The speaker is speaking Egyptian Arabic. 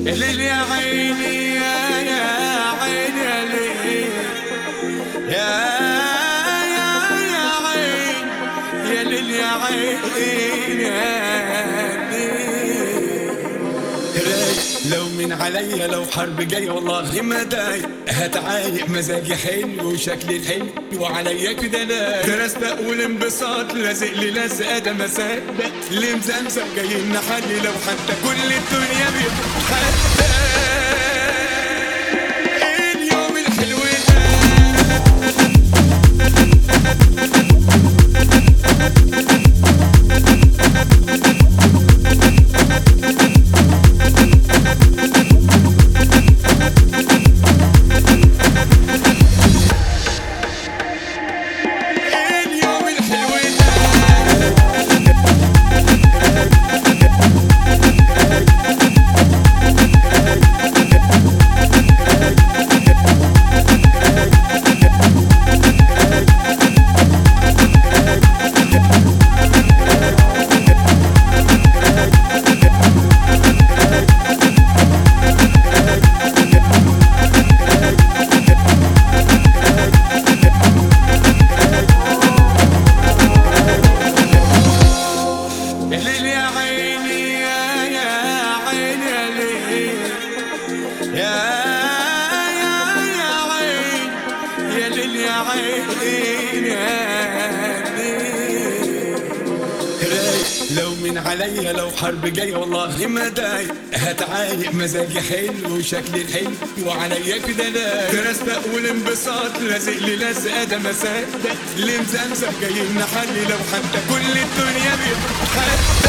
ليل يا عيني يا يا عيني يا ليل يا يا يا عين يا ليل يا عين يا ليل لو من عليا لو حرب جاي والله ما داي هتعايق مزاجي حلو وشكلي الحلو وعليا كده لا درست اقول انبساط لازق لي لزقه ده ما صدق اللي مزمزم جاي نحلي لو حتى كل الدنيا بيتحدى اليوم الحلو ده اليوم الحلو ده الليل يا عيني يا يا عيني يا ليل يا يا يا عين يا ليل يا عين يا ليل لو من عليا لو حرب جاي والله ما داي هتعايق مزاجي حلو وشكلي الحلو وعليا كده لا درست اقول انبساط لازق لي لزقه ده ما صدق اللي مزمزم جاي نحلي لو حتى كل الدنيا بيتحدى